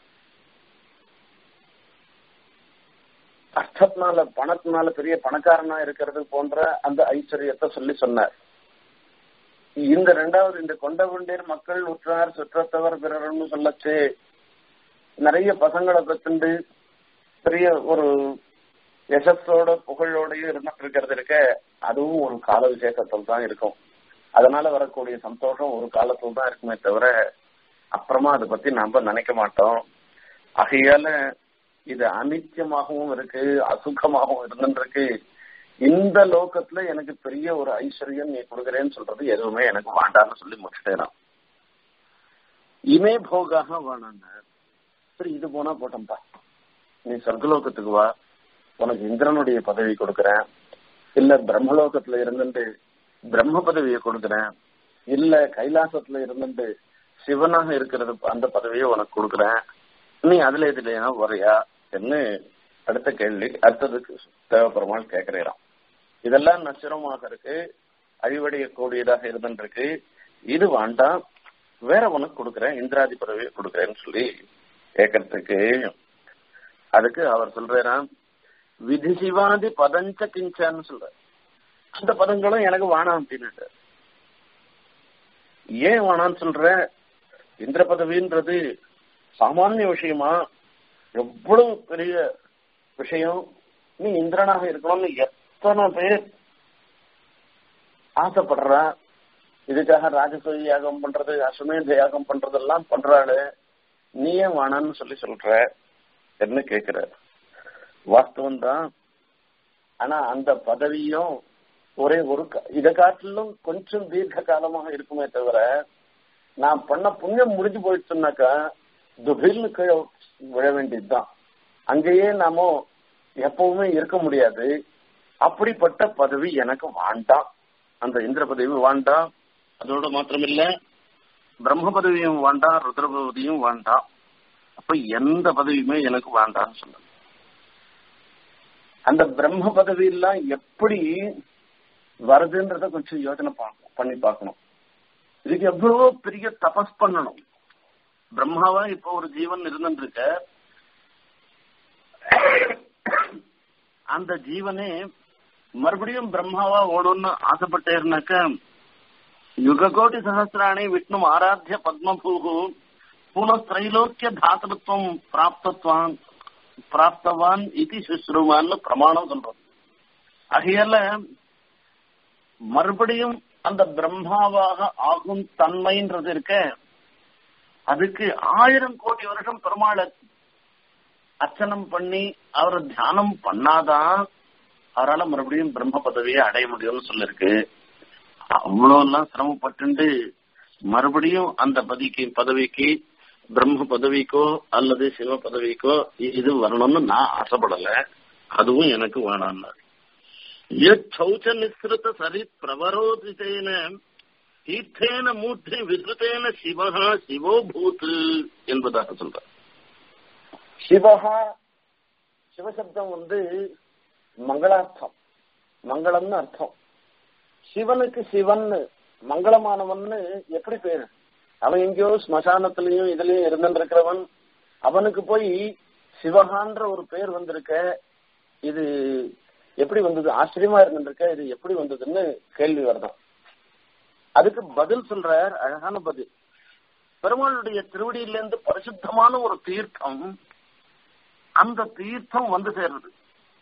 கஷ்டத்தினால பணத்தினால பெரிய பணக்காரனா இருக்கிறது போன்ற அந்த ஐஸ்வர்யத்தை சொல்லி சொன்னார் இந்த ரெண்டாவது இந்த கொண்ட கொண்டேர் மக்கள் உற்றார் சுற்றத்தவர் பிறர்னு சொல்லச்சு நிறைய பசங்களை பெற்றுண்டு பெரிய ஒரு யசஸோட புகழோடையும் இருந்துட்டு இருக்கிறது இருக்க அதுவும் ஒரு கால விசேஷத்தில் தான் இருக்கும் அதனால வரக்கூடிய சந்தோஷம் ஒரு காலத்துல தான் இருக்குமே தவிர அப்புறமா அதை பத்தி நாம நினைக்க மாட்டோம் ஆகையால இது அனித்தியமாகவும் இருக்கு அசுகமாகவும் இருந்துருக்கு இந்த லோகத்துல எனக்கு பெரிய ஒரு ஐஸ்வர்யம் நீ கொடுக்குறேன்னு சொல்றது எதுவுமே எனக்கு வேண்டாம்னு சொல்லி முடிச்சுட்டேன் இமே போகாக வேணாங்க சரி இது போனா போட்டோம்பா நீ சொர்க்கலோகத்துக்கு வா உனக்கு இந்திரனுடைய பதவி கொடுக்கறேன் இல்ல பிரம்மலோகத்துல இருந்துட்டு பிரம்ம பதவியை கொடுக்கறேன் இல்ல கைலாசத்துல இருந்துட்டு சிவனாக இருக்கிறது அந்த பதவியை உனக்கு கொடுக்கறேன் நீ அதுல எதுலையா வரையா என்ன அடுத்த கேள்வி அடுத்ததுக்கு தேவைப்படுமாள் கேட்கிறேன் இதெல்லாம் நச்சுரமாக இருக்கு அழிவடையக்கூடியதாக இருந்துருக்கு இது வேண்டாம் வேற உனக்கு கொடுக்கறேன் இந்திராதி பதவியை கொடுக்கறேன்னு சொல்லி கேட்கறதுக்கு அதுக்கு அவர் சொல்றாராம் விதி சிவாதி பதஞ்ச கிஞ்சான்னு சொல்ற அந்த பதங்களும் எனக்கு வேணாம் அப்படின்னுட்டு ஏன் வேணான்னு சொல்ற இந்திர பதவின்றது சாமானிய விஷயமா எவ்வளவு பெரிய விஷயம் நீ இந்திரனாக இருக்கணும்னு எத்தனை பேர் ஆசைப்படுறா இதுக்காக ராஜசூய யாகம் பண்றது அஸ்வமேத யாகம் பண்றதெல்லாம் பண்றாளு நீ ஏன் வேணான்னு சொல்லி சொல்ற என்ன கேக்குற வாஸ்தவம் தான் ஆனா அந்த பதவியும் ஒரே ஒரு இதை காட்டிலும் கொஞ்சம் தீர்க்க காலமாக இருக்குமே தவிர நான் பண்ண புண்ணியம் முடிஞ்சு போயிடுச்சுனாக்கா துபில்னு கீழே விழ வேண்டியதுதான் அங்கேயே நாம எப்பவுமே இருக்க முடியாது அப்படிப்பட்ட பதவி எனக்கு வேண்டாம் அந்த இந்திர பதவி வேண்டாம் அதோட மாத்திரமில்ல பிரம்ம பதவியும் வேண்டாம் ருத்ர பதவியும் வேண்டாம் அப்ப எந்த பதவியுமே எனக்கு வேண்டாம்னு சொன்ன அந்த பிரம்ம பதவி எல்லாம் எப்படி வருதுன்றத கொஞ்சம் யோசனை பண்ணி பார்க்கணும் இதுக்கு எவ்வளவோ பெரிய தபஸ் பண்ணணும் பிரம்மாவா இப்ப ஒரு ஜீவன் இருந்துருக்க அந்த ஜீவனே மறுபடியும் பிரம்மாவா ஓடும்னு ஆசைப்பட்டேருனாக்க யுககோட்டி சகசிராணி விஷ்ணு ஆராத்திய பத்மபூகு புனஸ்திரைலோக்கிய தாத்தத்துவம் பிராப்தத்வான் பிராப்தவான் இது சுஸ்ருவான்னு பிரமாணம் சொல்றோம் ஆகையால மறுபடியும் அந்த பிரம்மாவாக ஆகும் தன்மைன்றது இருக்க அதுக்கு ஆயிரம் கோடி வருஷம் பெருமாளை அர்ச்சனம் பண்ணி அவரை தியானம் பண்ணாதான் அவரால் மறுபடியும் பிரம்ம பதவியை அடைய முடியும்னு சொல்லிருக்கு அவ்வளவு எல்லாம் சிரமப்பட்டு மறுபடியும் அந்த பதிக்கு பதவிக்கு பிரம்ம பதவிக்கோ அல்லது சிவ பதவிக்கோ இது வரணும்னு நான் ஆசைப்படல அதுவும் எனக்கு வேணாம்னாரு சௌச்ச நிஸ்ருத சரி பிரவரோதித்தேன தீர்த்தேன மூர்த்தி விஸ்ருத்தேன சிவகா சிவோ பூத் என்பதாக சொல்ற சிவகா சிவசப்தம் வந்து மங்களார்த்தம் மங்களம்னு அர்த்தம் சிவனுக்கு சிவன் மங்களமானவன்னு எப்படி பேரு அவன் எங்கேயோ ஸ்மசானத்திலயும் இதுலயும் இருந்துட்டு இருக்கிறவன் அவனுக்கு போய் சிவகான்ற ஒரு பேர் வந்திருக்க இது எப்படி வந்தது ஆச்சரியமா இருந்துருக்க இது எப்படி வந்ததுன்னு கேள்வி வருதான் அதுக்கு பதில் சொல்றார் அழகான பதில் பெருமாளுடைய திருவடியிலிருந்து பரிசுத்தமான ஒரு தீர்த்தம் அந்த தீர்த்தம் வந்து சேர்றது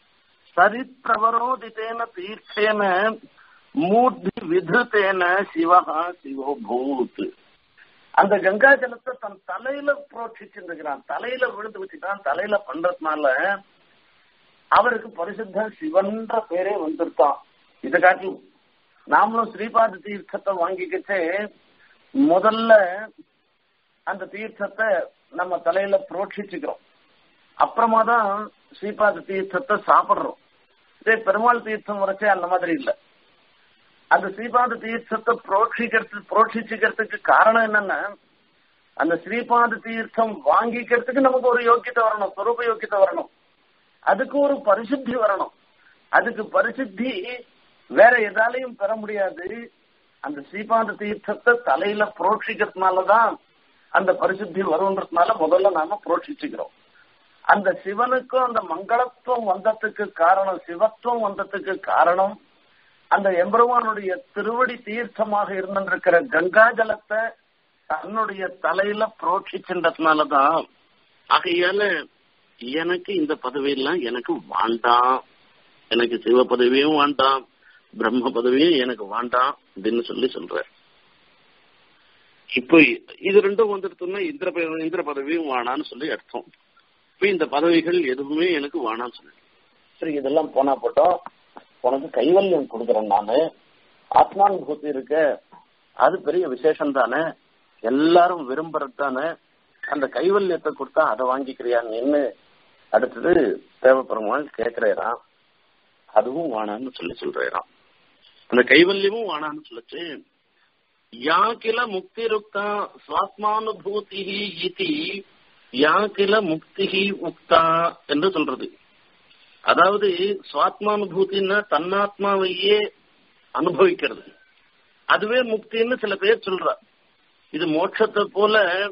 சரித்திரவரோதித்தேன தீர்த்தேன மூர்த்தி விதுத்தேன சிவகா சிவோ பூத் அந்த கங்கா ஜலத்தை தன் தலையில புரோட்சிச்சிருக்கிறான் தலையில விழுந்து வச்சுட்டான் தலையில பண்றதுனால அவருக்கு பரிசுத்த சிவன்ற பேரே வந்திருக்கான் இதை காட்டி நாமளும் ஸ்ரீபாத தீர்த்தத்தை வாங்கிக்கிட்டு முதல்ல அந்த தீர்த்தத்தை நம்ம தலையில புரோட்சிச்சுக்கிறோம் அப்புறமா தான் ஸ்ரீபாத தீர்த்தத்தை சாப்பிடுறோம் இதே பெருமாள் தீர்த்தம் வரைச்சே அந்த மாதிரி இல்லை அந்த ஸ்ரீபாத தீர்த்தத்தை புரோட்சிக்கிறது புரோட்சிச்சுக்கிறதுக்கு காரணம் என்னன்னா அந்த ஸ்ரீபாத தீர்த்தம் வாங்கிக்கிறதுக்கு நமக்கு ஒரு யோக்கியத்தை வரணும் சொரூப யோக்கியத்தை வரணும் அதுக்கு ஒரு பரிசுத்தி வரணும் அதுக்கு பரிசுத்தி வேற எதாலையும் பெற முடியாது அந்த ஸ்ரீபாத தீர்த்தத்தை தலையில புரோட்சிக்கிறதுனாலதான் அந்த பரிசுத்தி வரும்ன்றதுனால முதல்ல நாம புரோட்சிச்சுக்கிறோம் அந்த சிவனுக்கும் அந்த மங்களத்துவம் வந்ததுக்கு காரணம் சிவத்துவம் வந்ததுக்கு காரணம் அந்த எம்பெருமானுடைய திருவடி தீர்த்தமாக இருந்திருக்கிற கங்கா ஜலத்தை தன்னுடைய தலையில புரோட்சிச்சுன்றதுனாலதான் ஆகையால எனக்கு இந்த பதவியெல்லாம் எனக்கு வேண்டாம் எனக்கு சிவ பதவியும் வேண்டாம் பிரம்ம பதவியும் எனக்கு வேண்டாம் அப்படின்னு சொல்லி சொல்ற இப்போ இது ரெண்டும் வந்துருத்தோம்னா இந்திர ப- இந்திர பதவியும் வேணான்னு சொல்லி அர்த்தம் இப்ப இந்த பதவிகள் எதுவுமே எனக்கு வேணாம்னு சொல்லி சரி இதெல்லாம் போனா போட்டோம் உனக்கு கைவல்யம் கொடுக்குறேன் நானு ஆத்மானுபூதி இருக்க அது பெரிய விசேஷம் தானே எல்லாரும் விரும்புறது தானே அந்த கைவல்யத்தை கொடுத்தா அதை வாங்கிக்கிறியா நின்னு அடுத்தது தேவப்பெருமாள் கேட்கிறேராம் அதுவும் வேணான்னு சொல்லி சொல்றாராம் அந்த கைவல்யமும் வேணான்னு சொல்லிச்சு யா கில முக்தி ருக்தா சுவாத்மானுபூதி இதி யா கில முக்தி உக்தா என்று சொல்றது அதாவது சுவாத்மானுபூத்தின்னா தன்னாத்மாவையே அனுபவிக்கிறது அதுவே முக்தின்னு சில பேர் சொல்றா இது மோட்சத்தை போல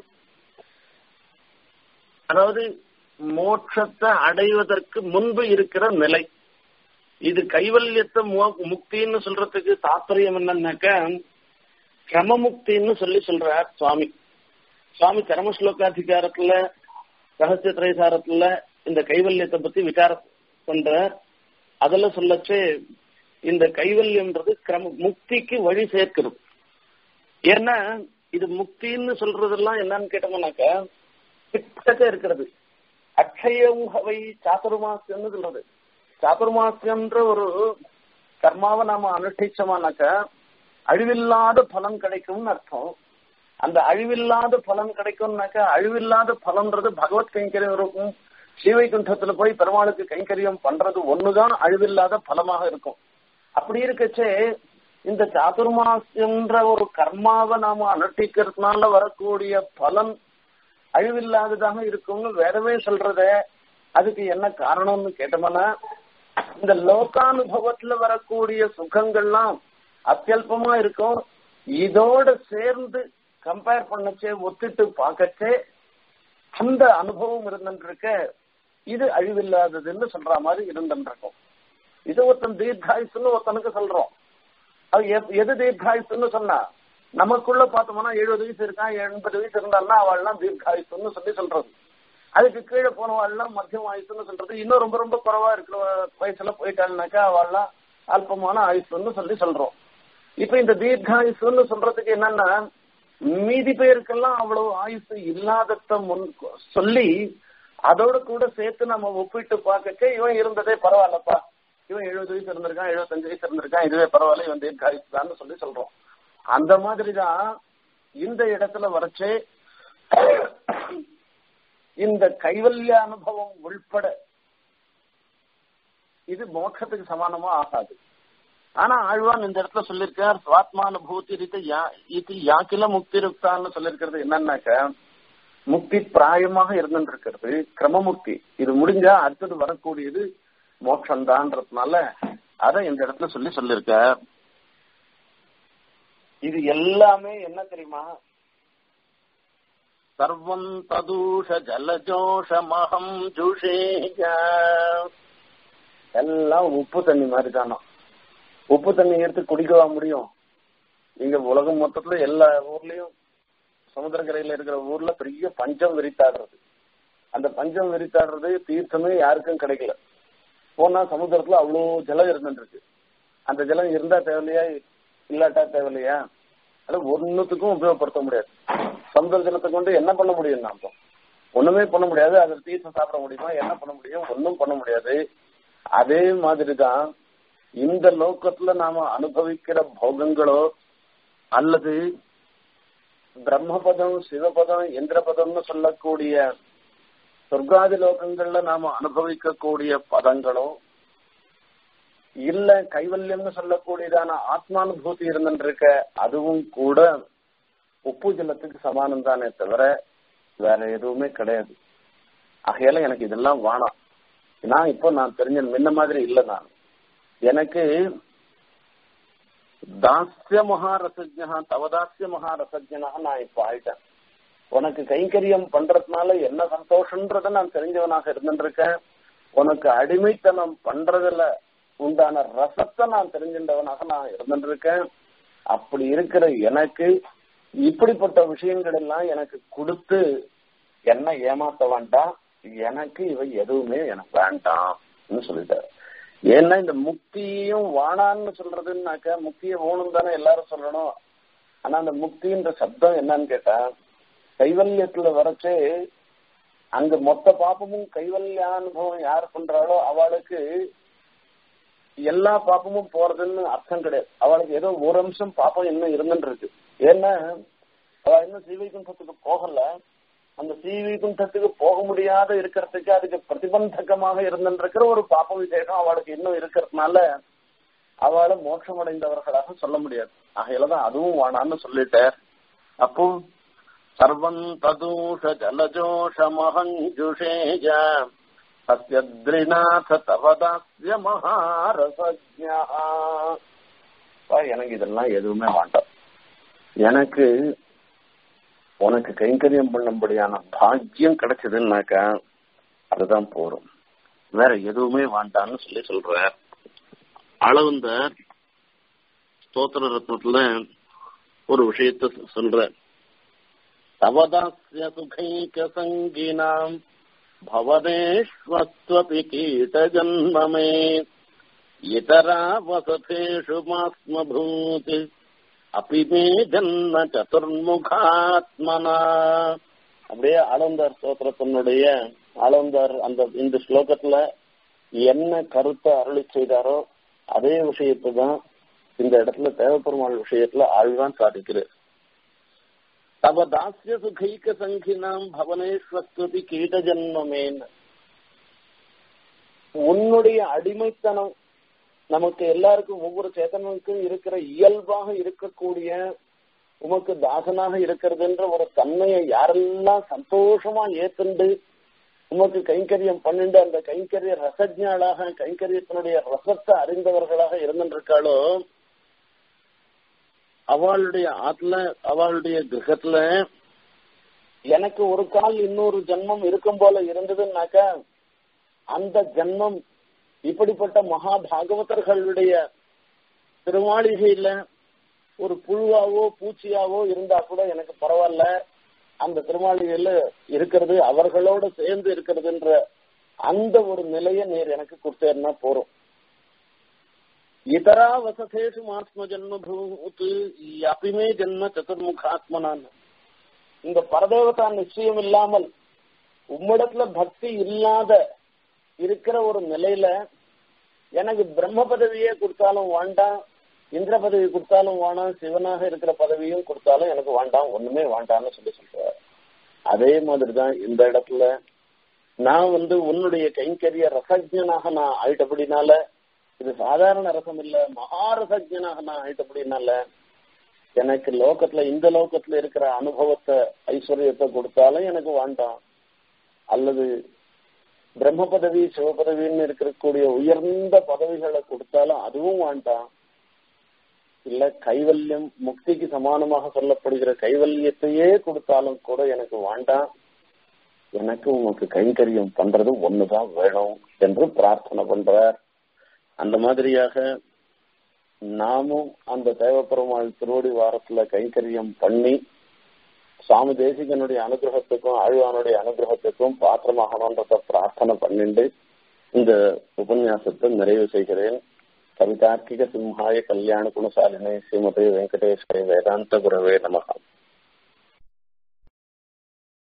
அதாவது மோட்சத்தை அடைவதற்கு முன்பு இருக்கிற நிலை இது கைவல்யத்தை மு- முக்தின்னு சொல்றதுக்கு தாற்பயம் என்னன்னாக்க கிரமமுக்தின்னு சொல்லி சொல்றார் சுவாமி சுவாமி கர்ம ஸ்லோகாதிகாரத்துல ரகசிய திரைசாரத்துல இந்த கைவல்யத்தை பத்தி விசாரம் பண்ற அதுல சொல்லச்சு இந்த கைவல்யம்ன்றது கிரம முக்திக்கு வழி சேர்க்கிறது ஏன்னா இது முக்தின்னு சொல்றதெல்லாம் என்னன்னு கேட்டோம்னாக்கா கிட்டக்க இருக்கிறது அக்ஷயம் ஹவை சாதுர்மாசியம்னு சொல்றது சாதுர்மாசியம்ன்ற ஒரு கர்மாவை நாம அனுஷ்டிச்சோமானாக்கா அழிவில்லாத பலன் கிடைக்கும்னு அர்த்தம் அந்த அழிவில்லாத பலன் கிடைக்கும்னாக்கா அழிவில்லாத பலன்றது பகவத் கைங்கரியம் இருக்கும் ஸ்ரீவைகுண்டத்துல போய் பெருமாளுக்கு கைங்கரியம் பண்றது ஒண்ணுதான் அழிவில்லாத பலமாக இருக்கும் அப்படி இருக்கச்சே இந்த சாதுர்மாசியம்ன்ற ஒரு கர்மாவை நாம அனுஷ்டிக்கிறதுனால வரக்கூடிய பலன் அழிவில்லாததாக இருக்கும்னு வேறவே சொல்றத அதுக்கு என்ன காரணம்னு கேட்டோம்னா இந்த லோகானுபவத்துல வரக்கூடிய சுகங்கள்லாம் அத்தியல்பமா இருக்கும் இதோட சேர்ந்து கம்பேர் பண்ணச்சே ஒத்துட்டு பார்க்கச்சே அந்த அனுபவம் இருந்துருக்க இது அழிவில்லாததுன்னு சொல்ற மாதிரி இருந்துருக்கும் இது ஒருத்தன் தீர்காயுசுன்னு ஒருத்தனுக்கு சொல்றோம் அது எப்- எது தீர்காயுசுன்னு சொன்னா நமக்குள்ள பார்த்தோம்னா எழுபது வயசு இருக்கான் எண்பது வயசு இருந்தாலும் அவள்லாம் தீர்காயுசுன்னு சொல்லி சொல்றது அதுக்கு கீழே போனவாள்லாம் மத்தியம் ஆயுசுன்னு சொல்றது இன்னும் ரொம்ப ரொம்ப குறைவா இருக்கிற வயசுல போயிட்டாள்னாக்கா அவள்லாம் அல்பமான ஆயுசுன்னு சொல்லி சொல்றோம் இப்ப இந்த தீர்காயுசுன்னு சொல்றதுக்கு என்னன்னா மீதி பேருக்கெல்லாம் அவ்வளவு ஆயுசு இல்லாதத முன் சொல்லி அதோட கூட சேர்த்து நம்ம ஒப்பிட்டு பார்க்கச்ச இவன் இருந்ததே பரவாயில்லப்பா இவன் எழுபது வயசு இருந்திருக்கான் எழுபத்தஞ்சு வயசு இருந்திருக்கான் இதுவே பரவாயில்ல இவன் தீர்காயுசு தான் சொல்லி சொல்றோம் அந்த மாதிரிதான் இந்த இடத்துல வரைச்சே இந்த கைவல்ய அனுபவம் உள்பட இது மோட்சத்துக்கு சமானமா ஆகாது ஆனா ஆழ்வான் இந்த இடத்துல சொல்லியிருக்கார் சுவாத்மானுபூதி ரீதி யா- இது யாக்கில முக்தி ருக்தான்னு சொல்லியிருக்கிறது என்னன்னாக்க முக்தி பிராயமாக இருந்துட்டு இருக்கிறது கிரமமுக்தி இது முடிஞ்சா அடுத்தது வரக்கூடியது மோட்சம்தான்றதுனால அதை இந்த இடத்துல சொல்லி சொல்லியிருக்க இது எல்லாமே என்ன தெரியுமா சர்வம் ததூஷ ஜலஜோஷமகம் ஜுஷேய எல்லாம் உப்பு தண்ணி மாதிரி தானோ உப்பு தண்ணி எடுத்து குடிக்கவா முடியும் இங்க உலகம் மொத்தத்துல எல்லா ஊர்லயும் சமுத்திரக்கரையில இருக்கிற ஊர்ல பெரிய பஞ்சம் விரித்தாடுறது அந்த பஞ்சம் விரித்தாடுறது தீர்த்தமே யாருக்கும் கிடைக்கல போனா சமுத்திரத்துல அவ்வளோ ஜலம் இருந்துருக்கு அந்த ஜலம் இருந்தா தேவையில்லையா இல்லாட்டா தேவையில்லையா அது ஒன்னுத்துக்கும் உபயோகப்படுத்த முடியாது சமுதிர ஜலத்தை கொண்டு என்ன பண்ண முடியும் நாம ஒண்ணுமே பண்ண முடியாது அதில் தீர்த்தம் சாப்பிட முடியுமா என்ன பண்ண முடியும் ஒன்னும் பண்ண முடியாது அதே மாதிரிதான் இந்த லோகத்துல நாம அனுபவிக்கிற போகங்களோ அல்லது பிரம்மபதம் சிவபதம் இந்திரபதம்னு சொல்லக்கூடிய சொர்க்காதி லோகங்கள்ல நாம அனுபவிக்கக்கூடிய பதங்களோ இல்ல கைவல்யம்னு சொல்லக்கூடியதான ஆத்மானுபூதி இருந்துருக்க அதுவும் கூட உப்பு ஜலத்துக்கு சமானம் தானே தவிர வேற எதுவுமே கிடையாது ஆகையால எனக்கு இதெல்லாம் வேணாம் நான் இப்போ நான் தெரிஞ்ச முன்ன மாதிரி இல்லை நான் எனக்கு தாஸ்ய மகாரசஜா தவதாஸ்ய மகாரசஜனா நான் இப்போ ஆயிட்டேன் உனக்கு கைங்கரியம் பண்றதுனால என்ன சந்தோஷன்றத நான் தெரிஞ்சவனாக இருந்துருக்கேன் உனக்கு அடிமைத்தனம் பண்றதுல உண்டான ரசத்தை நான் தெரிஞ்சின்றவனாக நான் இருந்துருக்கேன் அப்படி இருக்கிற எனக்கு இப்படிப்பட்ட விஷயங்கள் எல்லாம் எனக்கு கொடுத்து என்ன ஏமாத்த வேண்டாம் எனக்கு இவை எதுவுமே எனக்கு வேண்டாம்னு சொல்லிட்டாரு ஏன்னா இந்த முக்தியும் வானான்னு சொல்றதுன்னாக்க முக்தியை வேணும் தானே எல்லாரும் சொல்லணும் ஆனா அந்த முக்தின்ற சப்தம் என்னன்னு கேட்டா கைவல்யத்துல வரைச்சு அங்க மொத்த பாப்பமும் கைவல்யானுபவம் யார் பண்றாளோ அவளுக்கு எல்லா பாப்பமும் போறதுன்னு அர்த்தம் கிடையாது அவளுக்கு ஏதோ ஒரு அம்சம் பாப்பம் இன்னும் இருந்துட்டு இருக்கு ஏன்னா அவ இன்னும் ஸ்ரீவைகுண்டத்துக்கு போகல அந்த ஸ்ரீவைகுண்டத்துக்கு போக முடியாத இருக்கிறதுக்கு அதுக்கு பிரதிபந்தகமாக இருந்துருக்கிற ஒரு பாப்ப விசேஷம் அவளுக்கு இன்னும் இருக்கிறதுனால அவளை மோட்சம் அடைந்தவர்களாக சொல்ல முடியாது ஆகையிலதான் அதுவும் வானான்னு சொல்லிட்டார் அப்போ சர்வம் ததூஷ ஜலஜோஷ மகஞ்சுஷேஜ சத்யத்ரிநாத தவதாஸ்ய மகாரசஜா எனக்கு இதெல்லாம் எதுவுமே வேண்டாம் எனக்கு உனக்கு கைங்கரியம் பண்ணும்படியான பாக்கியம் கிடைச்சதுன்னாக்கா அதுதான் போறோம் வேற எதுவுமே வேண்டான்னு சொல்லி சொல்ற அளவுந்த ஸ்தோத்திர ரத்னத்துல ஒரு விஷயத்த சொல்ற தவதாஸ்ய சுகைக சங்கினாம் भवनेष्वस्त्वपि कीटजन्ममे इतरा वसथेषु मास्मभूत् अपि मे ஜன்ம சதுர்முகாத்மனா அப்படியே ஆளந்தார் ஸ்தோத்திரத்தினுடைய ஆளந்தார் அந்த இந்த ஸ்லோகத்துல என்ன கருத்தை அருளி செய்தாரோ அதே விஷயத்தை தான் இந்த இடத்துல தேவப்பெருமாள் விஷயத்துல ஆழ்வான் சாதிக்கிறார் தவ தாசிய சுகைக்க சங்கினாம் பவனேஸ்வஸ்வதி கீட ஜன்மமேன் உன்னுடைய அடிமைத்தனம் நமக்கு எல்லாருக்கும் ஒவ்வொரு சேத்தனுக்கும் இருக்கிற இயல்பாக இருக்கக்கூடிய உமக்கு தாசனாக இருக்கிறதுன்ற ஒரு தன்மையை யாரெல்லாம் சந்தோஷமா ஏத்துண்டு உமக்கு கைங்கரியம் பண்ணிண்டு அந்த கைங்கரிய ரசஜாளாக கைங்கரியத்தினுடைய ரசத்தை அறிந்தவர்களாக இருந்திருக்காளோ அவளுடைய ஆத்துல அவளுடைய கிரகத்துல எனக்கு ஒரு கால் இன்னொரு ஜென்மம் இருக்கும் போல இருந்ததுன்னாக்க அந்த ஜென்மம் இப்படிப்பட்ட மகா பாகவதர்களுடைய திருமாளிகையில ஒரு புழுவாவோ பூச்சியாவோ இருந்தா கூட எனக்கு பரவாயில்ல அந்த திருமாளிகையில இருக்கிறது அவர்களோட சேர்ந்து இருக்கிறதுன்ற அந்த ஒரு நிலையை நேர் எனக்கு கொடுத்தேன்னா போறோம் இதரா வசதேஷு மாத்ம ஜன்மபூத் அபிமே ஜன்ம சதுர்முகாத்மனான் இந்த பரதேவதா நிச்சயம் இல்லாமல் உம்மிடத்துல பக்தி இல்லாத இருக்கிற ஒரு நிலையில எனக்கு பிரம்ம பதவியே கொடுத்தாலும் வேண்டாம் இந்திர பதவி கொடுத்தாலும் வேணாம் சிவனாக இருக்கிற பதவியும் கொடுத்தாலும் எனக்கு வேண்டாம் ஒண்ணுமே வேண்டாம்னு சொல்லி சொல்றாரு அதே மாதிரிதான் இந்த இடத்துல நான் வந்து உன்னுடைய கைங்கரிய ரசஜனாக நான் ஆயிட்டபடினால இது சாதாரண ரசம் இல்ல மகாரசஜனாக நான் ஆயிட்டபடினால எனக்கு லோகத்துல இந்த லோகத்துல இருக்கிற அனுபவத்தை ஐஸ்வர்யத்தை கொடுத்தாலும் எனக்கு வேண்டாம் அல்லது பிரம்ம பதவி சிவபதவின்னு இருக்கக்கூடிய உயர்ந்த பதவிகளை கொடுத்தாலும் அதுவும் வேண்டாம் இல்ல கைவல்யம் முக்திக்கு சமானமாக சொல்லப்படுகிற கைவல்யத்தையே கொடுத்தாலும் கூட எனக்கு வேண்டாம் எனக்கு உங்களுக்கு கைங்கரியம் பண்றது ஒண்ணுதான் வேணும் என்று பிரார்த்தனை பண்றார் அந்த மாதிரியாக நாமும் அந்த தேவப்பெருமாள் திருவடி வாரத்துல கைங்கரியம் பண்ணி சுவாமி தேசிகனுடைய அனுகிரகத்துக்கும் ஆழ்வானுடைய அனுகிரகத்துக்கும் பாத்திரமாகணுன்றத பிரார்த்தனை பண்ணிட்டு இந்த உபன்யாசத்தை நிறைவு செய்கிறேன் கவிதார்க்கிக சிம்ஹாய கல்யாண குணசாலினே ஸ்ரீமதி வெங்கடேஸ்வரி வேதாந்த குரவே நமகம்